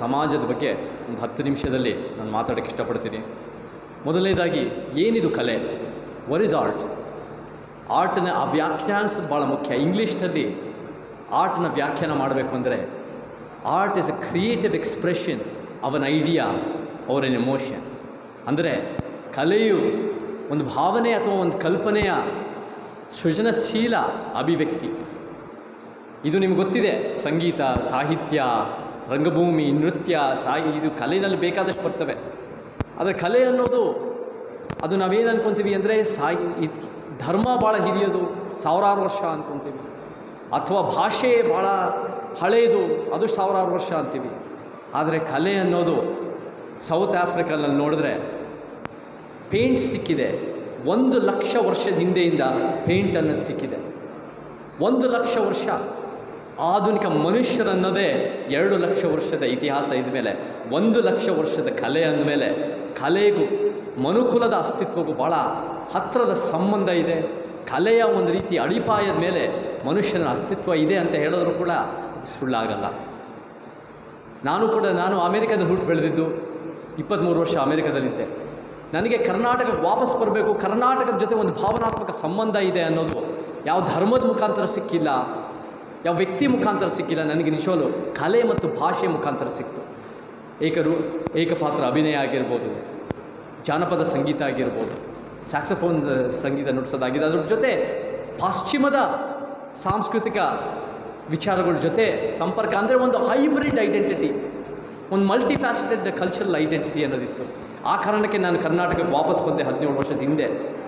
ಸಮಾಜದ ಬಗ್ಗೆ ಒಂದು ಹತ್ತು ನಿಮಿಷದಲ್ಲಿ ನಾನು ಮಾತಾಡೋಕ್ಕೆ ಇಷ್ಟಪಡ್ತೀನಿ ಮೊದಲನೇದಾಗಿ ಏನಿದು ಕಲೆ ವರ್ ಇಸ್ ಆರ್ಟ್ ಆರ್ಟ್ನ ಆ ವ್ಯಾಖ್ಯಾನಿಸೋದು ಭಾಳ ಮುಖ್ಯ ಇಂಗ್ಲೀಷ್ನಲ್ಲಿ ಆರ್ಟ್ನ ವ್ಯಾಖ್ಯಾನ ಮಾಡಬೇಕು ಅಂದರೆ art is a creative expression of an idea or an emotion ಅಂದರೆ ಕಲೆಯು ಒಂದು ಭಾವನೆ ಅಥವಾ ಒಂದು ಕಲ್ಪನೆಯ ಸೃಜನಶೀಲ ಅಭಿವ್ಯಕ್ತಿ ಇದು ನಿಮ್ಗೆ ಗೊತ್ತಿದೆ ಸಂಗೀತ ಸಾಹಿತ್ಯ ರಂಗಭೂಮಿ ನೃತ್ಯ ಸಾಹಿ ಇದು ಕಲೆಯಲ್ಲಿ ಬೇಕಾದಷ್ಟು ಬರ್ತವೆ ಆದರೆ ಕಲೆ ಅನ್ನೋದು ಅದು ನಾವೇನು ಅನ್ಕೊತೀವಿ ಅಂದರೆ ಸಾಹಿ ಇತ್- ಧರ್ಮ ಭಾಳ ಹಿರಿಯೋದು ಸಾವಿರಾರು ವರ್ಷ ಅನ್ಕೊತೀವಿ ಅಥವಾ ಭಾಷೆ ಭಾಳ ಹಳೆಯದು ಅದು ಸಾವಿರಾರು ವರ್ಷ ಅಂತೀವಿ ಆದರೆ ಕಲೆ ಅನ್ನೋದು ಸೌತ್ ಆಫ್ರಿಕಾನಲ್ಲಿ ನೋಡಿದ್ರೆ ಪೇಂಟ್ ಸಿಕ್ಕಿದೆ ಒಂದು ಲಕ್ಷ ವರ್ಷದ ಹಿಂದೆಯಿಂದ ಪೇಂಟ್ ಅನ್ನೋದು ಸಿಕ್ಕಿದೆ ಒಂದು ಲಕ್ಷ ವರ್ಷ ಆಧುನಿಕ ಮನುಷ್ಯರನ್ನೋದೇ ಎರಡು ಲಕ್ಷ ವರ್ಷದ ಇತಿಹಾಸ ಇದ್ಮೇಲೆ ಒಂದು ಲಕ್ಷ ವರ್ಷದ ಕಲೆ ಅಂದಮೇಲೆ ಕಲೆಗೂ ಮನುಕುಲದ ಅಸ್ತಿತ್ವಕ್ಕೂ ಭಾಳ ಹತ್ತಿರದ ಸಂಬಂಧ ಇದೆ ಕಲೆಯ ಒಂದು ರೀತಿ ಅಡಿಪಾಯದ ಮೇಲೆ ಮನುಷ್ಯನ ಅಸ್ತಿತ್ವ ಇದೆ ಅಂತ ಹೇಳಿದ್ರು ಕೂಡ ಅದು ಸುಳ್ಳಾಗಲ್ಲ ನಾನು ಕೂಡ ನಾನು ಅಮೇರಿಕಾದಲ್ಲಿ ಹುಟ್ಟು ಬೆಳೆದಿದ್ದು ಇಪ್ಪತ್ತ್ಮೂರು ವರ್ಷ ಅಮೇರಿಕಾದಲ್ಲಿದ್ದೆ ನನಗೆ ಕರ್ನಾಟಕಕ್ಕೆ ವಾಪಸ್ ಬರಬೇಕು ಕರ್ನಾಟಕದ ಜೊತೆ ಒಂದು ಭಾವನಾತ್ಮಕ ಸಂಬಂಧ ಇದೆ ಅನ್ನೋದು ಯಾವ ಧರ್ಮದ ಮುಖಾಂತರ ಸಿಕ್ಕಿಲ್ಲ ಯಾವ ವ್ಯಕ್ತಿ ಮುಖಾಂತರ ಸಿಕ್ಕಿಲ್ಲ ನನಗೆ ನಿಜವಾಗ್ಲೂ ಕಲೆ ಮತ್ತು ಭಾಷೆ ಮುಖಾಂತರ ಸಿಕ್ತು ಏಕರು ಏಕಪಾತ್ರ ಅಭಿನಯ ಆಗಿರ್ಬೋದು ಜಾನಪದ ಸಂಗೀತ ಆಗಿರ್ಬೋದು ಸ್ಯಾಕ್ಸಫೋನ್ ಸಂಗೀತ ನುಡಿಸೋದಾಗಿದೆ ಅದ್ರ ಜೊತೆ ಪಾಶ್ಚಿಮದ ಸಾಂಸ್ಕೃತಿಕ ವಿಚಾರಗಳ ಜೊತೆ ಸಂಪರ್ಕ ಅಂದರೆ ಒಂದು ಹೈಬ್ರಿಡ್ ಐಡೆಂಟಿಟಿ ಒಂದು ಮಲ್ಟಿ ಫ್ಯಾಸೆಟೆಡ್ ಕಲ್ಚರಲ್ ಐಡೆಂಟಿಟಿ ಅನ್ನೋದಿತ್ತು ಆ ಕಾರಣಕ್ಕೆ ನಾನು ಕರ್ನಾಟಕಕ್ಕೆ ವಾಪಸ್ ಬಂದೆ ಹದಿನೇಳು ವರ್ಷದ ಹಿಂದೆ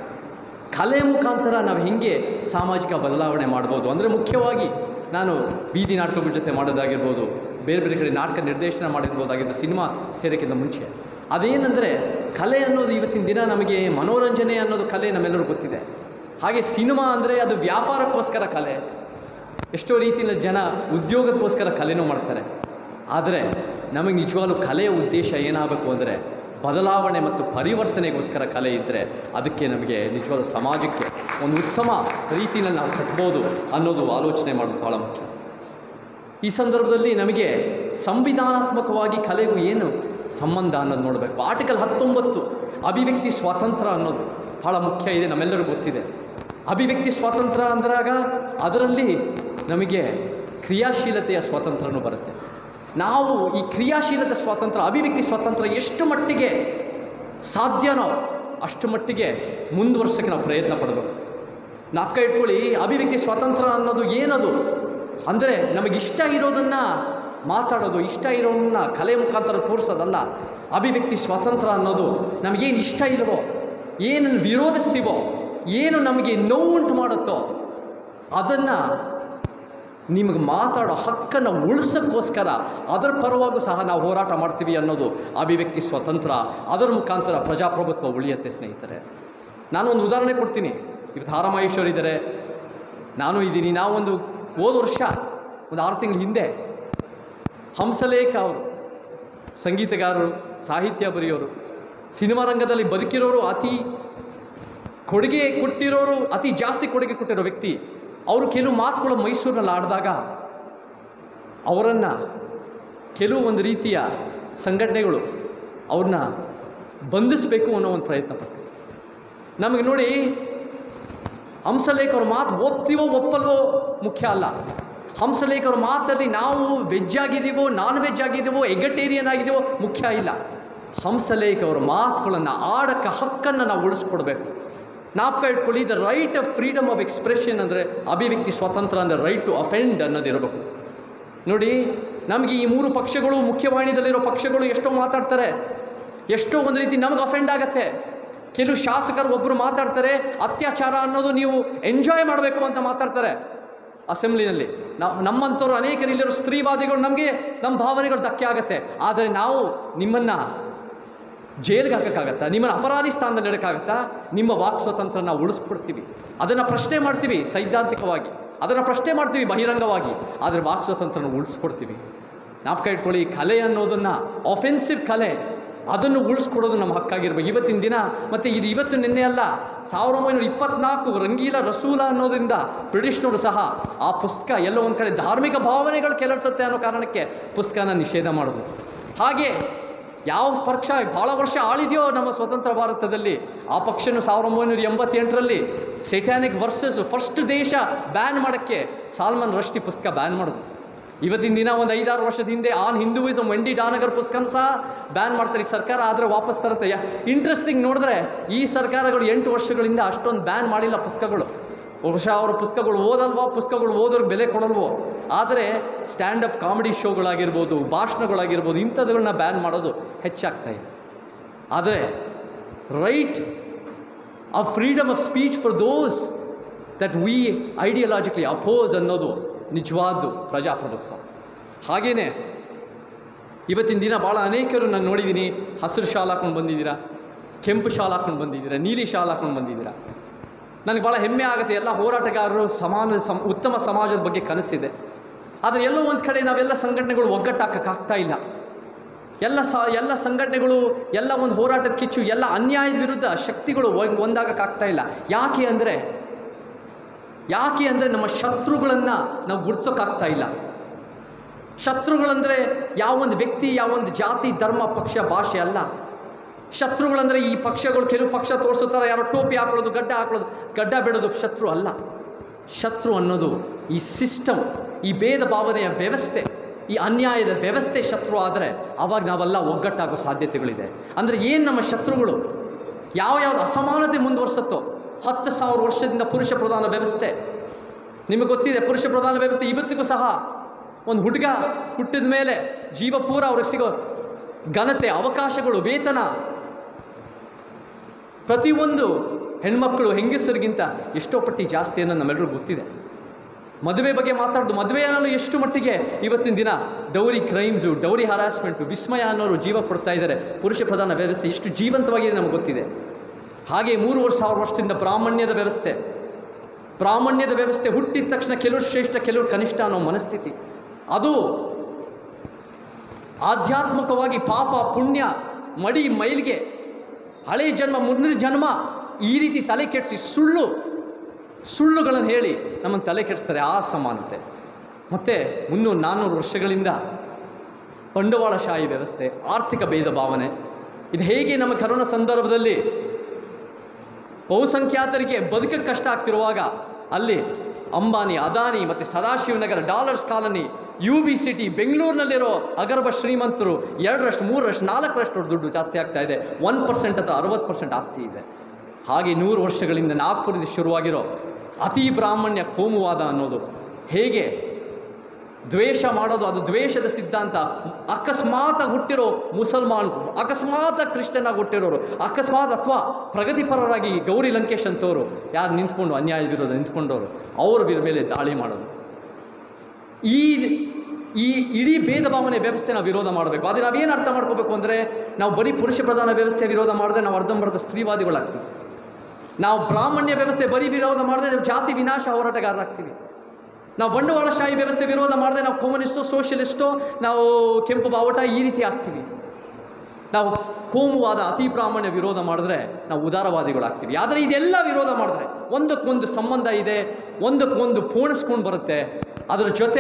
ಕಲೆ ಮುಖಾಂತರ ನಾವು ಹೇಗೆ ಸಾಮಾಜಿಕ ಬದಲಾವಣೆ ಮಾಡ್ಬೋದು ಅಂದರೆ ಮುಖ್ಯವಾಗಿ ನಾನು ಬೀದಿ ನಾಟಕಗಳ ಜೊತೆ ಮಾಡೋದಾಗಿರ್ಬೋದು ಬೇರೆ ಬೇರೆ ಕಡೆ ನಾಟಕ ನಿರ್ದೇಶನ ಮಾಡಿರ್ಬೋದಾಗಿದ್ದು ಸಿನಿಮಾ ಸೇರೋಕ್ಕಿಂತ ಮುಂಚೆ ಅದೇನೆಂದರೆ ಕಲೆ ಅನ್ನೋದು ಇವತ್ತಿನ ದಿನ ನಮಗೆ ಮನೋರಂಜನೆ ಅನ್ನೋದು ಕಲೆ ನಮ್ಮೆಲ್ಲರಿಗೂ ಗೊತ್ತಿದೆ ಹಾಗೆ ಸಿನಿಮಾ ಅಂದರೆ ಅದು ವ್ಯಾಪಾರಕ್ಕೋಸ್ಕರ ಕಲೆ ಎಷ್ಟೋ ರೀತಿಯಲ್ಲಿ ಜನ ಉದ್ಯೋಗಕ್ಕೋಸ್ಕರ ಕಲೆನೂ ಮಾಡ್ತಾರೆ ಆದರೆ ನಮಗೆ ನಿಜವಾಗ್ಲೂ ಕಲೆಯ ಉದ್ದೇಶ ಏನಾಗಬೇಕು ಅಂದರೆ ಬದಲಾವಣೆ ಮತ್ತು ಪರಿವರ್ತನೆಗೋಸ್ಕರ ಕಲೆ ಇದ್ದರೆ ಅದಕ್ಕೆ ನಮಗೆ ನಿಜವಾದ ಸಮಾಜಕ್ಕೆ ಒಂದು ಉತ್ತಮ ರೀತಿಯಲ್ಲಿ ನಾವು ಕಟ್ಬೋದು ಅನ್ನೋದು ಆಲೋಚನೆ ಮಾಡೋದು ಭಾಳ ಮುಖ್ಯ ಈ ಸಂದರ್ಭದಲ್ಲಿ ನಮಗೆ ಸಂವಿಧಾನಾತ್ಮಕವಾಗಿ ಕಲೆಗೂ ಏನು ಸಂಬಂಧ ಅನ್ನೋದು ನೋಡಬೇಕು ಆರ್ಟಿಕಲ್ ಹತ್ತೊಂಬತ್ತು ಅಭಿವ್ಯಕ್ತಿ ಸ್ವಾತಂತ್ರ್ಯ ಅನ್ನೋದು ಭಾಳ ಮುಖ್ಯ ಇದೆ ನಮ್ಮೆಲ್ಲರಿಗೂ ಗೊತ್ತಿದೆ ಅಭಿವ್ಯಕ್ತಿ ಸ್ವಾತಂತ್ರ್ಯ ಅಂದಾಗ ಅದರಲ್ಲಿ ನಮಗೆ ಕ್ರಿಯಾಶೀಲತೆಯ ಸ್ವಾತಂತ್ರ್ಯನೂ ಬರುತ್ತೆ ನಾವು ಈ ಕ್ರಿಯಾಶೀಲತೆ ಸ್ವಾತಂತ್ರ್ಯ ಅಭಿವ್ಯಕ್ತಿ ಸ್ವಾತಂತ್ರ್ಯ ಎಷ್ಟು ಮಟ್ಟಿಗೆ ಸಾಧ್ಯನೋ ಅಷ್ಟು ಮಟ್ಟಿಗೆ ಮುಂದುವರ್ಸೋಕ್ಕೆ ನಾವು ಪ್ರಯತ್ನ ಪಡಬೇಕು ಜ್ಞಾಪಕ ಇಟ್ಕೊಳ್ಳಿ ಅಭಿವ್ಯಕ್ತಿ ಸ್ವಾತಂತ್ರ್ಯ ಅನ್ನೋದು ಏನದು ಅಂದರೆ ನಮಗಿಷ್ಟ ಇರೋದನ್ನು ಮಾತಾಡೋದು ಇಷ್ಟ ಇರೋದನ್ನ ಕಲೆ ಮುಖಾಂತರ ತೋರಿಸೋದಲ್ಲ ಅಭಿವ್ಯಕ್ತಿ ಸ್ವಾತಂತ್ರ್ಯ ಅನ್ನೋದು ನಮಗೇನು ಇಷ್ಟ ಇಲ್ವೋ ಏನನ್ನು ವಿರೋಧಿಸ್ತೀವೋ ಏನು ನಮಗೆ ನೋವುಂಟು ಮಾಡುತ್ತೋ ಅದನ್ನು ನಿಮಗೆ ಮಾತಾಡೋ ಹಕ್ಕನ್ನು ಉಳಿಸೋಕ್ಕೋಸ್ಕರ ಅದರ ಪರವಾಗೂ ಸಹ ನಾವು ಹೋರಾಟ ಮಾಡ್ತೀವಿ ಅನ್ನೋದು ಅಭಿವ್ಯಕ್ತಿ ಸ್ವತಂತ್ರ ಅದರ ಮುಖಾಂತರ ಪ್ರಜಾಪ್ರಭುತ್ವ ಉಳಿಯುತ್ತೆ ಸ್ನೇಹಿತರೆ ನಾನು ಒಂದು ಉದಾಹರಣೆ ಕೊಡ್ತೀನಿ ಇವತ್ತು ಹಾರಮಹೇಶ್ವರ್ ಇದ್ದಾರೆ ನಾನು ಇದ್ದೀನಿ ನಾವೊಂದು ಹೋದ ವರ್ಷ ಒಂದು ಆರು ತಿಂಗಳ ಹಿಂದೆ ಹಂಸಲೇಖ ಅವರು ಸಂಗೀತಗಾರರು ಸಾಹಿತ್ಯ ಬರೆಯೋರು ಸಿನಿಮಾ ರಂಗದಲ್ಲಿ ಬದುಕಿರೋರು ಅತಿ ಕೊಡುಗೆ ಕೊಟ್ಟಿರೋರು ಅತಿ ಜಾಸ್ತಿ ಕೊಡುಗೆ ಕೊಟ್ಟಿರೋ ವ್ಯಕ್ತಿ ಅವರು ಕೆಲವು ಮಾತುಗಳು ಮೈಸೂರಿನಲ್ಲಿ ಆಡಿದಾಗ ಅವರನ್ನು ಕೆಲವು ಒಂದು ರೀತಿಯ ಸಂಘಟನೆಗಳು ಅವ್ರನ್ನ ಬಂಧಿಸಬೇಕು ಅನ್ನೋ ಒಂದು ಪ್ರಯತ್ನ ಪಟ್ಟರು ನಮಗೆ ನೋಡಿ ಹಂಸಲೇಖ ಅವ್ರ ಮಾತು ಒಪ್ತೀವೋ ಒಪ್ಪಲ್ವೋ ಮುಖ್ಯ ಅಲ್ಲ ಹಂಸಲೇಖ ಅವ್ರ ಮಾತಲ್ಲಿ ನಾವು ವೆಜ್ ಆಗಿದ್ದೀವೋ ನಾನ್ ವೆಜ್ ಆಗಿದ್ದೀವೋ ಎಗಟೇರಿಯನ್ ಆಗಿದ್ದೀವೋ ಮುಖ್ಯ ಇಲ್ಲ ಹಂಸಲೇಖ ಅವ್ರ ಮಾತುಗಳನ್ನು ಆಡಕ್ಕೆ ಹಕ್ಕನ್ನು ನಾವು ಉಳಿಸ್ಕೊಡ್ಬೇಕು ಜ್ಞಾಪಕ ಇಟ್ಕೊಳ್ಳಿ the right of freedom of expression ಅಂದರೆ ಅಭಿವ್ಯಕ್ತಿ ಸ್ವಾತಂತ್ರ್ಯ ಅಂದರೆ ರೈಟ್ ಟು ಅಫೆಂಡ್ ಅನ್ನೋದಿರಬೇಕು ನೋಡಿ ನಮಗೆ ಈ ಮೂರು ಪಕ್ಷಗಳು ಮುಖ್ಯವಾಹಿನಿಯದಲ್ಲಿರೋ ಪಕ್ಷಗಳು ಎಷ್ಟೋ ಮಾತಾಡ್ತಾರೆ ಎಷ್ಟೋ ಒಂದು ರೀತಿ ನಮಗೆ ಅಫೆಂಡ್ ಆಗತ್ತೆ ಕೆಲವು ಶಾಸಕರು ಒಬ್ಬರು ಮಾತಾಡ್ತಾರೆ ಅತ್ಯಾಚಾರ ಅನ್ನೋದು ನೀವು ಎಂಜಾಯ್ ಮಾಡಬೇಕು ಅಂತ ಮಾತಾಡ್ತಾರೆ ಅಸೆಂಬ್ಲಿನಲ್ಲಿ ನಾವು ನಮ್ಮಂಥವ್ರು ಅನೇಕರು ಇಲ್ಲಿರೋ ಸ್ತ್ರೀವಾದಿಗಳು ನಮಗೆ ನಮ್ಮ ಭಾವನೆಗಳು ಧಕ್ಕೆ ಆಗತ್ತೆ ಆದರೆ ನಾವು ನಿಮ್ಮನ್ನು ಜೈಲ್ಗೆ ಹಾಕೋಕ್ಕಾಗತ್ತಾ ನಿಮ್ಮನ್ನು ಅಪರಾಧಿ ಸ್ಥಾನದಲ್ಲಿ ಇಡೋಕ್ಕಾಗತ್ತಾ ನಿಮ್ಮ ವಾಕ್ ಸ್ವಾತಂತ್ರ್ಯ ನಾವು ಉಳಿಸ್ಕೊಡ್ತೀವಿ ಅದನ್ನು ಪ್ರಶ್ನೆ ಮಾಡ್ತೀವಿ ಸೈದ್ಧಾಂತಿಕವಾಗಿ ಅದನ್ನು ಪ್ರಶ್ನೆ ಮಾಡ್ತೀವಿ ಬಹಿರಂಗವಾಗಿ ಆದರೆ ವಾಕ್ ಸ್ವಾತಂತ್ರ್ಯನ ಉಳಿಸ್ಕೊಡ್ತೀವಿ ಜ್ಞಾಪಕ ಇಟ್ಕೊಳ್ಳಿ ಕಲೆ ಅನ್ನೋದನ್ನು ಆಫೆನ್ಸಿವ್ ಕಲೆ ಅದನ್ನು ಉಳಿಸ್ಕೊಡೋದು ನಮ್ಮ ಹಕ್ಕಾಗಿರ್ಬೇಕು ಇವತ್ತಿನ ದಿನ ಮತ್ತು ಇದು ಇವತ್ತು ನಿನ್ನೆ ಅಲ್ಲ ಸಾವಿರದ ಒಂಬೈನೂರ ಇಪ್ಪತ್ನಾಲ್ಕು ರಂಗೀಲ ರಸೂಲ ಅನ್ನೋದ್ರಿಂದ ಬ್ರಿಟಿಷ್ನವರು ಸಹ ಆ ಪುಸ್ತಕ ಎಲ್ಲೋ ಒಂದು ಕಡೆ ಧಾರ್ಮಿಕ ಭಾವನೆಗಳು ಕೆಳರ್ಸುತ್ತೆ ಅನ್ನೋ ಕಾರಣಕ್ಕೆ ಪುಸ್ತಕನ ನಿಷೇಧ ಮಾಡೋದು ಹಾಗೆ ಯಾವ ಪಕ್ಷ ಭಾಳ ವರ್ಷ ಆಳಿದೆಯೋ ನಮ್ಮ ಸ್ವತಂತ್ರ ಭಾರತದಲ್ಲಿ ಆ ಪಕ್ಷನು ಸಾವಿರದ ಒಂಬೈನೂರ ಎಂಬತ್ತೆಂಟರಲ್ಲಿ ಸೆಟ್ಯಾನಿಕ್ ವರ್ಸಸ್ ಫಸ್ಟ್ ದೇಶ ಬ್ಯಾನ್ ಮಾಡೋಕ್ಕೆ ಸಾಲ್ಮನ್ ರಶ್ಟಿ ಪುಸ್ತಕ ಬ್ಯಾನ್ ಮಾಡೋದು ಇವತ್ತಿನ ದಿನ ಒಂದು ಐದಾರು ವರ್ಷದ ಹಿಂದೆ ಆನ್ ಹಿಂದೂಯಿಸಮ್ ವೆಂಡಿ ಡಾನಗರ್ ಪುಸ್ತಕನ ಸಹ ಬ್ಯಾನ್ ಮಾಡ್ತಾರೆ ಈ ಸರ್ಕಾರ ಆದರೆ ವಾಪಸ್ ತರುತ್ತೆ ಇಂಟ್ರೆಸ್ಟಿಂಗ್ ನೋಡಿದ್ರೆ ಈ ಸರ್ಕಾರಗಳು ಎಂಟು ವರ್ಷಗಳಿಂದ ಅಷ್ಟೊಂದು ಬ್ಯಾನ್ ಮಾಡಿಲ್ಲ ಪುಸ್ತಕಗಳು ಬಹುಶಃ ಅವರ ಪುಸ್ತಕಗಳು ಓದಲ್ವೋ ಪುಸ್ತಕಗಳು ಓದೋರಿಗೆ ಬೆಲೆ ಕೊಡಲ್ವೋ ಆದರೆ ಸ್ಟ್ಯಾಂಡಪ್ ಕಾಮಿಡಿ ಶೋಗಳಾಗಿರ್ಬೋದು ಭಾಷಣಗಳಾಗಿರ್ಬೋದು ಇಂಥದ್ದುಗಳನ್ನ ಬ್ಯಾನ್ ಮಾಡೋದು ಹೆಚ್ಚಾಗ್ತಾ ಇದೆ ಆದರೆ ರೈಟ್ ಆ freedom of speech for those that we ideologically oppose ಅನ್ನೋದು ನಿಜವಾದ್ದು ಪ್ರಜಾಪ್ರಭುತ್ವ ಹಾಗೆಯೇ ಇವತ್ತಿನ ದಿನ ಭಾಳ ಅನೇಕರು ನಾನು ನೋಡಿದ್ದೀನಿ ಹಸಿರು ಶಾಲ್ ಹಾಕೊಂಡು ಬಂದಿದ್ದೀರಾ ಕೆಂಪು ಶಾಲ್ ಹಾಕೊಂಡು ಬಂದಿದ್ದೀರಾ ನೀಲಿ ಶಾಲ್ ಹಾಕೊಂಡು ಬಂದಿದ್ದೀರಾ ನನಗೆ ಭಾಳ ಹೆಮ್ಮೆ ಆಗುತ್ತೆ ಎಲ್ಲ ಹೋರಾಟಗಾರರು ಸಮಾನ ಸಮ ಉತ್ತಮ ಸಮಾಜದ ಬಗ್ಗೆ ಕನಸಿದೆ ಆದರೆ ಎಲ್ಲೋ ಒಂದು ಕಡೆ ನಾವೆಲ್ಲ ಸಂಘಟನೆಗಳು ಒಗ್ಗಟ್ಟಾಕಕ್ಕಾಗ್ತಾ ಇಲ್ಲ ಎಲ್ಲ ಸ ಎಲ್ಲ ಸಂಘಟನೆಗಳು ಎಲ್ಲ ಒಂದು ಹೋರಾಟದ ಕಿಚ್ಚು ಎಲ್ಲ ಅನ್ಯಾಯದ ವಿರುದ್ಧ ಶಕ್ತಿಗಳು ಒಂದ್- ಒಂದಾಗಕ್ಕಾಗ್ತಾ ಇಲ್ಲ ಯಾಕೆ ಅಂದರೆ ಯಾಕೆ ಅಂದರೆ ನಮ್ಮ ಶತ್ರುಗಳನ್ನು ನಾವು ಗುರ್ಸೋಕ್ಕಾಗ್ತಾ ಇಲ್ಲ ಶತ್ರುಗಳಂದರೆ ಯಾವೊಂದು ವ್ಯಕ್ತಿ ಯಾವೊಂದು ಜಾತಿ ಧರ್ಮ ಪಕ್ಷ ಭಾಷೆ ಅಲ್ಲ ಶತ್ರುಗಳಂದರೆ ಈ ಪಕ್ಷಗಳು ಕೆಲವು ಪಕ್ಷ ತೋರಿಸೋ ಥರ ಯಾರೋ ಟೋಪಿ ಹಾಕೊಳ್ಳೋದು ಗಡ್ಡ ಹಾಕೊಳ್ಳೋದು ಗಡ್ಡ ಬಿಡೋದು ಶತ್ರು ಅಲ್ಲ ಶತ್ರು ಅನ್ನೋದು ಈ ಸಿಸ್ಟಮ್ ಈ ಭೇದ ಭಾವನೆಯ ವ್ಯವಸ್ಥೆ ಈ ಅನ್ಯಾಯದ ವ್ಯವಸ್ಥೆ ಶತ್ರು ಆದರೆ ಆವಾಗ ನಾವೆಲ್ಲ ಒಗ್ಗಟ್ಟಾಗೋ ಸಾಧ್ಯತೆಗಳಿದೆ ಅಂದರೆ ಏನು ನಮ್ಮ ಶತ್ರುಗಳು ಯಾವ ಯಾವ್ದು ಅಸಮಾನತೆ ಮುಂದುವರ್ಸತ್ತೋ ಹತ್ತು ಸಾವಿರ ವರ್ಷದಿಂದ ಪುರುಷ ಪ್ರಧಾನ ವ್ಯವಸ್ಥೆ ನಿಮಗೆ ಗೊತ್ತಿದೆ ಪುರುಷ ಪ್ರಧಾನ ವ್ಯವಸ್ಥೆ ಇವತ್ತಿಗೂ ಸಹ ಒಂದು ಹುಡುಗ ಹುಟ್ಟಿದ ಮೇಲೆ ಜೀವ ಪೂರ ಅವ್ರಿಗೆ ಸಿಗೋ ಘನತೆ ಅವಕಾಶಗಳು ವೇತನ ಪ್ರತಿಯೊಂದು ಹೆಣ್ಮಕ್ಕಳು ಹೆಂಗಸರಿಗಿಂತ ಎಷ್ಟೋ ಪಟ್ಟಿ ಜಾಸ್ತಿ ಅನ್ನೋದು ನಮ್ಮೆಲ್ಲರಿಗೂ ಗೊತ್ತಿದೆ ಮದುವೆ ಬಗ್ಗೆ ಮಾತಾಡೋದು ಮದುವೆ ಅನ್ನೋದು ಎಷ್ಟು ಮಟ್ಟಿಗೆ ಇವತ್ತಿನ ದಿನ dowry crimes dowry harassment Vismaya ಅನ್ನೋರು ಜೀವ ಕೊಡ್ತಾ ಇದ್ದಾರೆ ಪುರುಷ ಪ್ರಧಾನ ವ್ಯವಸ್ಥೆ ಎಷ್ಟು ಜೀವಂತವಾಗಿದೆ ನಮಗೆ ಗೊತ್ತಿದೆ ಹಾಗೆ ಮೂರುವರೆ ಸಾವಿರ ವರ್ಷದಿಂದ ಬ್ರಾಹ್ಮಣ್ಯದ ವ್ಯವಸ್ಥೆ ಬ್ರಾಹ್ಮಣ್ಯದ ವ್ಯವಸ್ಥೆ ಹುಟ್ಟಿದ ತಕ್ಷಣ ಕೆಲವರು ಶ್ರೇಷ್ಠ ಕೆಲವರು ಕನಿಷ್ಠ ಅನ್ನೋ ಮನಸ್ಥಿತಿ ಅದು ಆಧ್ಯಾತ್ಮಿಕವಾಗಿ ಪಾಪ ಪುಣ್ಯ ಮಡಿ ಮೈಲಿಗೆ ಹಳೆ ಜನ್ಮ ಮುಂದಿನ ಜನ್ಮ ಈ ರೀತಿ ತಲೆ ಕೆಡಿಸಿ ಸುಳ್ಳು ಸುಳ್ಳುಗಳನ್ನು ಹೇಳಿ ನಮ್ಮನ್ನು ತಲೆ ಕೆಡಿಸ್ತಾರೆ ಆ ಸಮಾನತೆ ಮತ್ತು ಮುನ್ನೂರು ನಾನ್ನೂರು ವರ್ಷಗಳಿಂದ ಬಂಡವಾಳಶಾಹಿ ವ್ಯವಸ್ಥೆ ಆರ್ಥಿಕ ಭೇದ ಭಾವನೆ ಇದು ಹೇಗೆ ನಮ್ಮ ಕರೋನಾ ಸಂದರ್ಭದಲ್ಲಿ ಬಹುಸಂಖ್ಯಾತರಿಗೆ ಬದುಕಕ್ಕೆ ಕಷ್ಟ ಆಗ್ತಿರುವಾಗ ಅಲ್ಲಿ ಅಂಬಾನಿ ಅದಾನಿ ಮತ್ತು Sadashivanagar dollars colony U B City ಬೆಂಗಳೂರಿನಲ್ಲಿರೋ ಅಗರ್ಭ ಶ್ರೀಮಂತರು ಎರಡರಷ್ಟು ಮೂರರಷ್ಟು ನಾಲ್ಕರಷ್ಟು ದುಡ್ಡು ಜಾಸ್ತಿ ಆಗ್ತಾ ಇದೆ ಒನ್ ಪರ್ಸೆಂಟ್ ಅಥವಾ ಅರವತ್ತು ಪರ್ಸೆಂಟ್ ಆಸ್ತಿ ಇದೆ ಹಾಗೆ ನೂರು ವರ್ಷಗಳಿಂದ ನಾಗ್ಪುರದಿಂದ ಶುರುವಾಗಿರೋ ಅತಿ ಬ್ರಾಹ್ಮಣ್ಯ ಕೋಮುವಾದ ಅನ್ನೋದು ಹೇಗೆ ದ್ವೇಷ ಮಾಡೋದು ಅದು ದ್ವೇಷದ ಸಿದ್ಧಾಂತ ಅಕಸ್ಮಾತ್ ಹುಟ್ಟಿರೋ ಮುಸಲ್ಮಾನ್ ಅಕಸ್ಮಾತ್ ಕ್ರಿಶ್ಚಿಯನ್ ಆಗಿ ಹುಟ್ಟಿರೋರು ಅಕಸ್ಮಾತ್ ಅಥವಾ ಪ್ರಗತಿಪರರಾಗಿ ಗೌರಿ ಲಂಕೇಶ್ ಅಂತವರು ಯಾರು ನಿಂತ್ಕೊಂಡು ಅನ್ಯಾಯ ವಿರೋಧ ನಿಂತ್ಕೊಂಡವರು ಅವ್ರ ಮೇಲೆ ದಾಳಿ ಮಾಡೋದು ಈ ಈ ಇಡೀ ಭೇದ ಭಾವನೆ ವ್ಯವಸ್ಥೆ ನಾವು ವಿರೋಧ ಮಾಡಬೇಕು ಆದರೆ ನಾವೇನು ಅರ್ಥ ಮಾಡ್ಕೋಬೇಕು ಅಂದರೆ ನಾವು ಬರೀ ಪುರುಷ ಪ್ರಧಾನ ವ್ಯವಸ್ಥೆ ವಿರೋಧ ಮಾಡಿದ್ರೆ ನಾವು ಅರ್ಧಂಬರ್ಧ ಸ್ತ್ರೀವಾದಿಗಳಾಗ್ತೀವಿ ನಾವು ಬ್ರಾಹ್ಮಣ್ಯ ವ್ಯವಸ್ಥೆ ಬರೀ ವಿರೋಧ ಮಾಡಿದ್ರೆ ನಾವು ಜಾತಿ ವಿನಾಶ ಹೋರಾಟಗಾರರಾಗ್ತೀವಿ ನಾವು ಬಂಡವಾಳಶಾಹಿ ವ್ಯವಸ್ಥೆ ವಿರೋಧ ಮಾಡಿದ್ರೆ ನಾವು ಕಮ್ಯುನಿಸ್ಟೋ ಸೋಷಿಯಲಿಸ್ಟೋ ನಾವು ಕೆಂಪು ಬಾವುಟ ಈ ರೀತಿ ಆಗ್ತೀವಿ ನಾವು ಕೋಮುವಾದ ಅತಿ ಬ್ರಾಹ್ಮಣ್ಯ ವಿರೋಧ ಮಾಡಿದ್ರೆ ನಾವು ಉದಾರವಾದಿಗಳಾಗ್ತೀವಿ ಆದರೆ ಇದೆಲ್ಲ ವಿರೋಧ ಮಾಡಿದ್ರೆ ಒಂದಕ್ಕೊಂದು ಸಂಬಂಧ ಇದೆ ಒಂದಕ್ಕೊಂದು ಪೋಣಿಸ್ಕೊಂಡು ಬರುತ್ತೆ ಅದರ ಜೊತೆ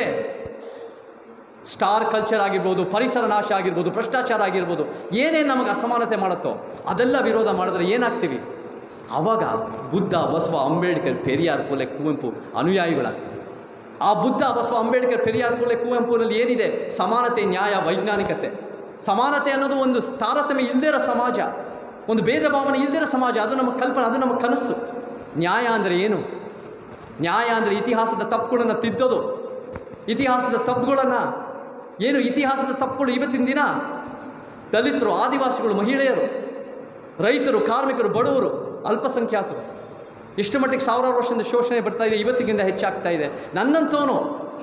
ಸ್ಟಾರ್ ಕಲ್ಚರ್ ಆಗಿರ್ಬೋದು ಪರಿಸರ ನಾಶ ಆಗಿರ್ಬೋದು ಭ್ರಷ್ಟಾಚಾರ ಆಗಿರ್ಬೋದು ಏನೇನು ನಮಗೆ ಅಸಮಾನತೆ ಮಾಡುತ್ತೋ ಅದೆಲ್ಲ ವಿರೋಧ ಮಾಡಿದ್ರೆ ಏನಾಗ್ತೀವಿ ಆವಾಗ ಬುದ್ಧ ಬಸವ ಅಂಬೇಡ್ಕರ್ ಪೆರಿಯಾರ್ ಪೋಲೆ ಕುವೆಂಪು ಅನುಯಾಯಿಗಳಾಗ್ತೀವಿ ಆ ಬುದ್ಧ ಬಸವ ಅಂಬೇಡ್ಕರ್ ಪೆರಿಯಾರ್ ಪೋಲೆ ಕುವೆಂಪುನಲ್ಲಿ ಏನಿದೆ ಸಮಾನತೆ ನ್ಯಾಯ ವೈಜ್ಞಾನಿಕತೆ ಸಮಾನತೆ ಅನ್ನೋದು ಒಂದು ತಾರತಮ್ಯ ಇಲ್ದಿರೋ ಸಮಾಜ ಒಂದು ಭೇದ ಭಾವನೆ ಇಲ್ದಿರೋ ಸಮಾಜ ಅದು ನಮ್ಮ ಕಲ್ಪನೆ ಅದು ನಮ್ಮ ಕನಸು ನ್ಯಾಯ ಅಂದರೆ ಏನು ನ್ಯಾಯ ಅಂದರೆ ಇತಿಹಾಸದ ತಪ್ಪುಗಳನ್ನು ತಿದ್ದೋದು ಇತಿಹಾಸದ ತಪ್ಪುಗಳನ್ನು ಏನು ಇತಿಹಾಸದ ತಪ್ಪುಗಳು ಇವತ್ತಿನ ದಿನ ದಲಿತರು ಆದಿವಾಸಿಗಳು ಮಹಿಳೆಯರು ರೈತರು ಕಾರ್ಮಿಕರು ಬಡವರು ಅಲ್ಪಸಂಖ್ಯಾತರು ಎಷ್ಟು ಮಟ್ಟಿಗೆ ಸಾವಿರಾರು ವರ್ಷದಿಂದ ಶೋಷಣೆ ಬರ್ತಾ ಇದೆ ಇವತ್ತಿಗಿಂತ ಹೆಚ್ಚಾಗ್ತಾ ಇದೆ ನನ್ನಂತವನು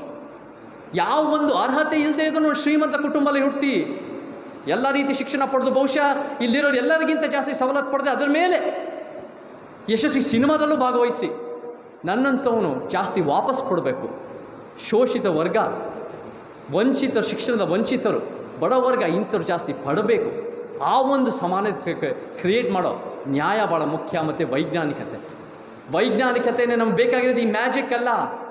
ಯಾವ ಒಂದು ಅರ್ಹತೆ ಇಲ್ಲದೆ ಇದನ್ನು ಶ್ರೀಮಂತ ಕುಟುಂಬದಲ್ಲಿ ಹುಟ್ಟಿ ಎಲ್ಲ ರೀತಿ ಶಿಕ್ಷಣ ಪಡೆದು ಬಹುಶಃ ಇಲ್ಲಿರೋರು ಎಲ್ಲರಿಗಿಂತ ಜಾಸ್ತಿ ಸವಲತ್ತು ಪಡೆದೆ ಅದರ ಮೇಲೆ ಯಶಸ್ವಿ ಸಿನಿಮಾದಲ್ಲೂ ಭಾಗವಹಿಸಿ ನನ್ನಂಥವನು ಜಾಸ್ತಿ ವಾಪಸ್ ಕೊಡಬೇಕು ಶೋಷಿತ ವರ್ಗ ವಂಚಿತ ಶಿಕ್ಷಣದ ವಂಚಿತರು ಬಡ ವರ್ಗ ಇಂಥವ್ರು ಜಾಸ್ತಿ ಪಡಬೇಕು ಆ ಒಂದು ಸಮಾನತೆ ಕ್ರಿಯೇಟ್ ಮಾಡೋ ನ್ಯಾಯ ಭಾಳ ಮುಖ್ಯ ಮತ್ತು ವೈಜ್ಞಾನಿಕತೆ ವೈಜ್ಞಾನಿಕತೆನೇ ನಮ್ಗೆ ಬೇಕಾಗಿರೋದು ಈ ಮ್ಯಾಜಿಕ್ ಅಲ್ಲ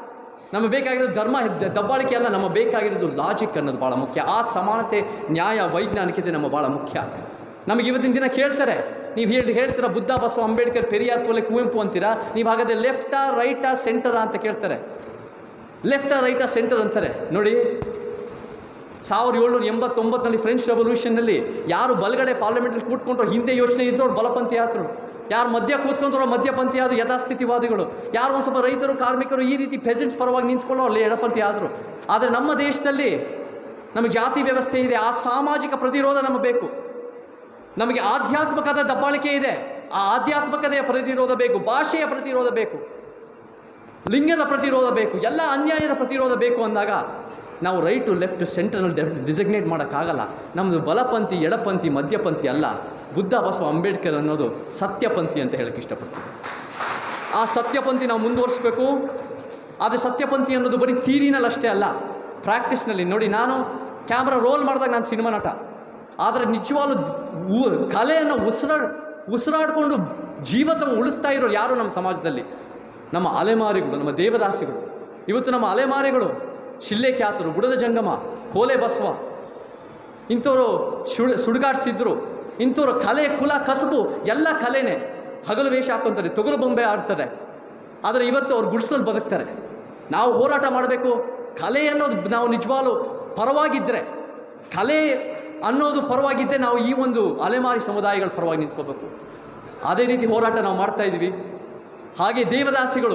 ನಮಗೆ ಬೇಕಾಗಿರೋದು ಧರ್ಮ ದ- ದಬ್ಬಾಳಿಕೆ ಅಲ್ಲ ನಮ್ಮ ಬೇಕಾಗಿರೋದು ಲಾಜಿಕ್ ಅನ್ನೋದು ಭಾಳ ಮುಖ್ಯ ಆ ಸಮಾನತೆ ನ್ಯಾಯ ವೈಜ್ಞಾನಿಕತೆ ನಮ್ಮ ಭಾಳ ಮುಖ್ಯ ನಮಗೆ ಇವತ್ತಿನ ದಿನ ಕೇಳ್ತಾರೆ ನೀವು ಹೇಳಿ ಹೇಳ್ತೀರಾ ಬುದ್ಧ ಬಸವ ಅಂಬೇಡ್ಕರ್ ಪೆರಿಯಾರ್ ಪೋಲೆ ಕುವೆಂಪು ಅಂತೀರಾ ನೀವು ಹಾಗಾದ್ರೆ ಲೆಫ್ಟಾ ರೈಟಾ ಸೆಂಟರಾ ಅಂತ ಕೇಳ್ತಾರೆ ಲೆಫ್ಟಾ ರೈಟಾ ಸೆಂಟರ್ ಅಂತಾರೆ ನೋಡಿ ಸಾವಿರದ ಏಳ್ನೂರ ಎಂಬತ್ತೊಂಬತ್ತರಲ್ಲಿ ಫ್ರೆಂಚ್ ರೆವಲ್ಯೂಷನ್ನಲ್ಲಿ ಯಾರು ಬಲಗಡೆ ಪಾರ್ಲಿಮೆಂಟಲ್ಲಿ ಕೂತ್ಕೊಂಡ್ರು ಹಿಂದೆ ಯೋಚನೆ ಇದ್ದವ್ರು ಬಲಪಂಥಿ ಆದರು ಯಾರು ಮಧ್ಯ ಕೂತ್ಕೊಂಡ್ರು ಮಧ್ಯಪಂಥಿ ಆದರು ಯಥಾಸ್ಥಿತಿವಾದಿಗಳು ಯಾರು ಒಂದು ಸ್ವಲ್ಪ ರೈತರು ಕಾರ್ಮಿಕರು ಈ ರೀತಿ ಪೆಸೆಂಟ್ಸ್ ಪರವಾಗಿ ನಿಂತ್ಕೊಳ್ಳೋ ಅಲ್ಲಿ ಎಡಪಂಥಿ ಆದರು ಆದರೆ ನಮ್ಮ ದೇಶದಲ್ಲಿ ನಮಗೆ ಜಾತಿ ವ್ಯವಸ್ಥೆ ಇದೆ ಆ ಸಾಮಾಜಿಕ ಪ್ರತಿರೋಧ ನಮಗೆ ಬೇಕು ನಮಗೆ ಆಧ್ಯಾತ್ಮಕದ ದಬ್ಬಾಳಿಕೆ ಇದೆ ಆ ಆಧ್ಯಾತ್ಮಕತೆಯ ಪ್ರತಿರೋಧ ಬೇಕು ಭಾಷೆಯ ಪ್ರತಿರೋಧ ಬೇಕು ಲಿಂಗದ ಪ್ರತಿರೋಧ ಬೇಕು ಎಲ್ಲ ಅನ್ಯಾಯದ ಪ್ರತಿರೋಧ ಬೇಕು ಅಂದಾಗ ನಾವು ರೈಟು ಲೆಫ್ಟ್ ಸೆಂಟರ್ನಲ್ಲಿ ಡಿಸಿಗ್ನೇಟ್ ಮಾಡೋಕ್ಕಾಗಲ್ಲ ನಮ್ಮದು ಬಲಪಂಥಿ ಎಡಪಂಥಿ ಮಧ್ಯಪಂಥಿ ಅಲ್ಲ ಬುದ್ಧ ಬಸವ ಅಂಬೇಡ್ಕರ್ ಅನ್ನೋದು ಸತ್ಯಪಂಥಿ ಅಂತ ಹೇಳಕ್ಕೆ ಇಷ್ಟಪಡ್ತೀನಿ ಆ ಸತ್ಯಪಂಥಿ ನಾವು ಮುಂದುವರಿಸ್ಬೇಕು ಆದರೆ ಸತ್ಯಪಂಥಿ ಅನ್ನೋದು ಬರೀ ಥೀರಿನಲ್ಲಿ ಅಷ್ಟೇ ಅಲ್ಲ ಪ್ರಾಕ್ಟೀಸ್ನಲ್ಲಿ ನೋಡಿ ನಾನು ಕ್ಯಾಮ್ರಾ ರೋಲ್ ಮಾಡಿದಾಗ ನಾನು ಸಿನಿಮಾ ನಟ ಆದರೆ ನಿಜವಾಗ್ಲೂ ಊ- ಕಲೆಯನ್ನು ಉಸಿರಾಡ್ ಉಸಿರಾಡಿಕೊಂಡು ಜೀವತ ಉಳಿಸ್ತಾ ಇರೋರು ಯಾರು ನಮ್ಮ ಸಮಾಜದಲ್ಲಿ ನಮ್ಮ ಅಲೆಮಾರಿಗಳು ನಮ್ಮ ದೇವದಾಸಿಗಳು ಇವತ್ತು ನಮ್ಮ ಅಲೆಮಾರಿಗಳು ಶಿಲ್ಲೆ ಖ್ಯಾತರು ಬುಡದ ಜಂಗಮ ಕೋಲೆ ಬಸವ ಇಂಥವ್ರು ಸುಡ್ ಸುಡುಗಾಡ್ಸಿದ್ರು ಇಂಥವ್ರು ಕಲೆ ಕುಲ ಕಸುಬು ಎಲ್ಲ ಕಲೆನೇ ಹಗಲು ವೇಷ ಹಾಕ್ಕೊಂತಾರೆ ತೊಗಲು ಬೊಂಬೆ ಆಡ್ತಾರೆ ಆದರೆ ಇವತ್ತು ಅವ್ರು ಗುಡಿಸಲು ಬದುಕ್ತಾರೆ ನಾವು ಹೋರಾಟ ಮಾಡಬೇಕು ಕಲೆ ಅನ್ನೋದು ನಾವು ನಿಜವಾಗ್ಲೂ ಪರವಾಗಿದ್ದರೆ ಕಲೆ ಅನ್ನೋದು ಪರವಾಗಿದ್ದರೆ ನಾವು ಈ ಒಂದು ಅಲೆಮಾರಿ ಸಮುದಾಯಗಳ ಪರವಾಗಿ ನಿಂತ್ಕೋಬೇಕು ಅದೇ ರೀತಿ ಹೋರಾಟ ನಾವು ಮಾಡ್ತಾ ಇದ್ದೀವಿ ಹಾಗೆ ದೇವದಾಸಿಗಳು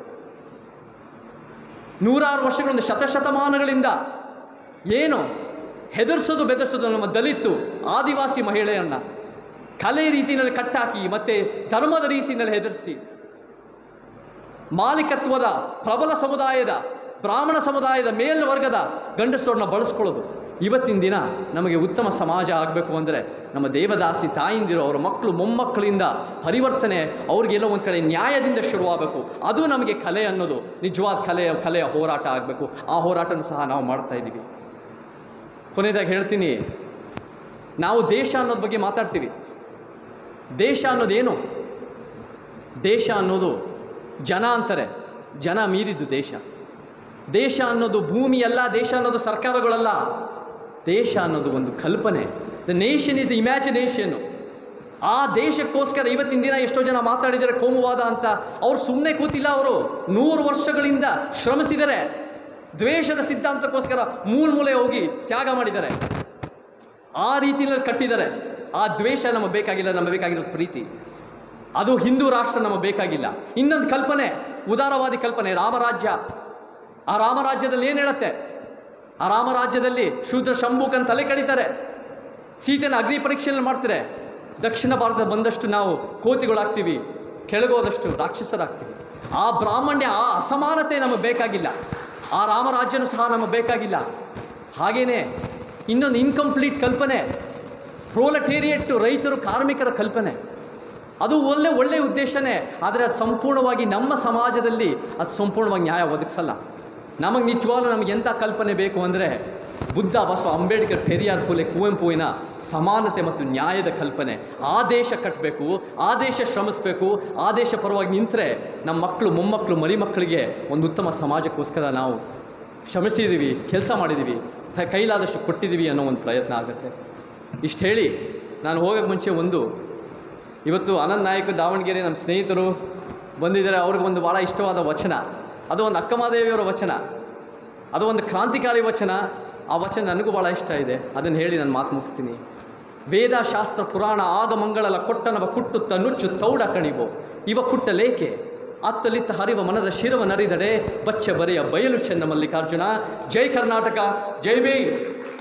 ನೂರಾರು ವರ್ಷಗಳಿಂದ ಶತಶತಮಾನಗಳಿಂದ ಏನು ಹೆದರ್ಸೋದು ಬೆದರ್ಸೋದು ನಮ್ಮ ದಲಿತು ಆದಿವಾಸಿ ಮಹಿಳೆಯನ್ನ ಕಲೆ ರೀತಿಯಲ್ಲಿ ಕಟ್ಟಾಕಿ ಮತ್ತೆ ಧರ್ಮದ ರೀತಿಯಲ್ಲಿ ಹೆದರಿಸಿ ಮಾಲೀಕತ್ವದ ಪ್ರಬಲ ಸಮುದಾಯದ ಬ್ರಾಹ್ಮಣ ಸಮುದಾಯದ ಮೇಲ್ವರ್ಗದ ಗಂಡಸರನ್ನ ಬಳಸ್ಕೊಳ್ಳೋದು ಇವತ್ತಿನ ದಿನ ನಮಗೆ ಉತ್ತಮ ಸಮಾಜ ಆಗಬೇಕು ಅಂದರೆ ನಮ್ಮ ದೇವದಾಸಿ ತಾಯಿಂದಿರು ಅವರ ಮಕ್ಕಳು ಮೊಮ್ಮಕ್ಕಳಿಂದ ಪರಿವರ್ತನೆ ಅವ್ರಿಗೆಲ್ಲ ಒಂದು ಕಡೆ ನ್ಯಾಯದಿಂದ ಶುರುವಾಗಬೇಕು ಅದು ನಮಗೆ ಕಲೆ ಅನ್ನೋದು ನಿಜವಾದ ಕಲೆಯ ಕಲೆಯ ಹೋರಾಟ ಆಗಬೇಕು ಆ ಹೋರಾಟನೂ ಸಹ ನಾವು ಮಾಡ್ತಾ ಇದ್ದೀವಿ ಕೊನೆಯದಾಗಿ ಹೇಳ್ತೀನಿ ನಾವು ದೇಶ ಅನ್ನೋದ್ರ ಬಗ್ಗೆ ಮಾತಾಡ್ತೀವಿ ದೇಶ ಅನ್ನೋದೇನು ದೇಶ ಅನ್ನೋದು ಜನ ಅಂತಾರೆ ಜನ ಮೀರಿದ್ದು ದೇಶ ದೇಶ ಅನ್ನೋದು ಭೂಮಿ ಅಲ್ಲ ದೇಶ ಅನ್ನೋದು ಸರ್ಕಾರಗಳಲ್ಲ ದೇಶ ಅನ್ನೋದು ಒಂದು ಕಲ್ಪನೆ ದ ನೇಷನ್ ಇಸ್ ಇಮ್ಯಾಜಿನೇಷನು ಆ ದೇಶಕ್ಕೋಸ್ಕರ ಇವತ್ತಿನ ದಿನ ಎಷ್ಟೋ ಜನ ಮಾತಾಡಿದ್ದಾರೆ ಕೋಮುವಾದ ಅಂತ ಅವ್ರು ಸುಮ್ಮನೆ ಕೂತಿಲ್ಲ ಅವರು ನೂರು ವರ್ಷಗಳಿಂದ ಶ್ರಮಿಸಿದರೆ ದ್ವೇಷದ ಸಿದ್ಧಾಂತಕ್ಕೋಸ್ಕರ ಮೂಲ ಮೂಲೆ ಹೋಗಿ ತ್ಯಾಗ ಮಾಡಿದ್ದಾರೆ ಆ ರೀತಿಯಲ್ಲಿ ಕಟ್ಟಿದ್ದಾರೆ ಆ ದ್ವೇಷ ನಮಗೆ ಬೇಕಾಗಿಲ್ಲ ನಮಗೆ ಬೇಕಾಗಿರೋದು ಪ್ರೀತಿ ಅದು ಹಿಂದೂ ರಾಷ್ಟ್ರ ನಮಗೆ ಬೇಕಾಗಿಲ್ಲ ಇನ್ನೊಂದು ಕಲ್ಪನೆ ಉದಾರವಾದಿ ಕಲ್ಪನೆ ರಾಮರಾಜ್ಯ ಆ ರಾಮರಾಜ್ಯದಲ್ಲಿ ಏನು ಹೇಳುತ್ತೆ ಆ ರಾಮರಾಜ್ಯದಲ್ಲಿ ಶೂದ್ರ ಶಂಭುಕನ್ ತಲೆ ಕಡಿತಾರೆ ಸೀತೆನ ಅಗ್ನಿ ಪರೀಕ್ಷೆಯಲ್ಲಿ ಮಾಡ್ತಾರೆ ದಕ್ಷಿಣ ಭಾರತ ಬಂದಷ್ಟು ನಾವು ಕೋತಿಗಳಾಗ್ತೀವಿ ಕೆಳಗೋದಷ್ಟು ರಾಕ್ಷಸರಾಗ್ತೀವಿ ಆ ಬ್ರಾಹ್ಮಣ್ಯ ಆ ಅಸಮಾನತೆ ನಮಗೆ ಬೇಕಾಗಿಲ್ಲ ಆ ರಾಮರಾಜ್ಯನೂ ಸಹ ನಮಗೆ ಬೇಕಾಗಿಲ್ಲ ಹಾಗೇನೆ ಇನ್ನೊಂದು ಇನ್ಕಂಪ್ಲೀಟ್ ಕಲ್ಪನೆ ಪ್ರೋಲಟೇರಿಯಟ್ ರೈತರು ಕಾರ್ಮಿಕರ ಕಲ್ಪನೆ ಅದು ಒಳ್ಳೆ ಒಳ್ಳೆಯ ಉದ್ದೇಶನೇ ಆದರೆ ಅದು ಸಂಪೂರ್ಣವಾಗಿ ನಮ್ಮ ಸಮಾಜದಲ್ಲಿ ಅದು ಸಂಪೂರ್ಣವಾಗಿ ನ್ಯಾಯ ಒದಗಿಸಲ್ಲ ನಮಗೆ ನಿಜವಾಗ್ಲೂ ನಮಗೆ ಎಂಥ ಕಲ್ಪನೆ ಬೇಕು ಅಂದರೆ ಬುದ್ಧ ಬಸವ ಅಂಬೇಡ್ಕರ್ ಪೆರಿಯಾರ್ ಫುಲೆ ಕುವೆಂಪುವಿನ ಸಮಾನತೆ ಮತ್ತು ನ್ಯಾಯದ ಕಲ್ಪನೆ ಆ ದೇಶ ಕಟ್ಟಬೇಕು ಆ ದೇಶ ಶ್ರಮಿಸಬೇಕು ಆ ದೇಶ ಪರವಾಗಿ ನಿಂತರೆ ನಮ್ಮ ಮಕ್ಕಳು ಮೊಮ್ಮಕ್ಕಳು ಮರಿ ಮಕ್ಕಳಿಗೆ ಒಂದು ಉತ್ತಮ ಸಮಾಜಕ್ಕೋಸ್ಕರ ನಾವು ಶ್ರಮಿಸಿದ್ದೀವಿ ಕೆಲಸ ಮಾಡಿದ್ದೀವಿ ತ- ಕೈಲಾದಷ್ಟು ಕೊಟ್ಟಿದ್ದೀವಿ ಅನ್ನೋ ಒಂದು ಪ್ರಯತ್ನ ಆಗುತ್ತೆ ಇಷ್ಟು ಹೇಳಿ ನಾನು ಹೋಗೋಕ್ಕೆ ಮುಂಚೆ ಒಂದು ಇವತ್ತು ಅನಂತ್ ನಾಯಕ್ ದಾವಣಗೆರೆ ನಮ್ಮ ಸ್ನೇಹಿತರು ಬಂದಿದ್ದಾರೆ ಅವ್ರಿಗೆ ಒಂದು ಭಾಳ ಇಷ್ಟವಾದ ವಚನ ಅದು ಒಂದು ಅಕ್ಕಮಹಾದೇವಿಯವರ ವಚನ ಅದು ಒಂದು ಕ್ರಾಂತಿಕಾರಿ ವಚನ ಆ ವಚನ ನನಗೂ ಭಾಳ ಇಷ್ಟ ಇದೆ ಅದನ್ನು ಹೇಳಿ ನಾನು ಮಾತು ಮುಗಿಸ್ತೀನಿ ವೇದ ಶಾಸ್ತ್ರ ಪುರಾಣ ಆಗ ಮಂಗಳಲ ಕೊಟ್ಟನವ ಕುಟ್ಟುತ್ತ ನುಚ್ಚು ತೌಡ ಕಣಿವೋ ಇವ ಕುಟ್ಟಲೇಕೆ ಅತ್ತಲಿತ್ತ ಹರಿವ ಮನದ ಶಿರವ ನರಿದಡೆ ಬಚ್ಚ ಬರೆಯ ಬಯಲು ಚೆನ್ನ ಮಲ್ಲಿಕಾರ್ಜುನ ಜೈ ಕರ್ನಾಟಕ ಜೈ ಭೀಮ್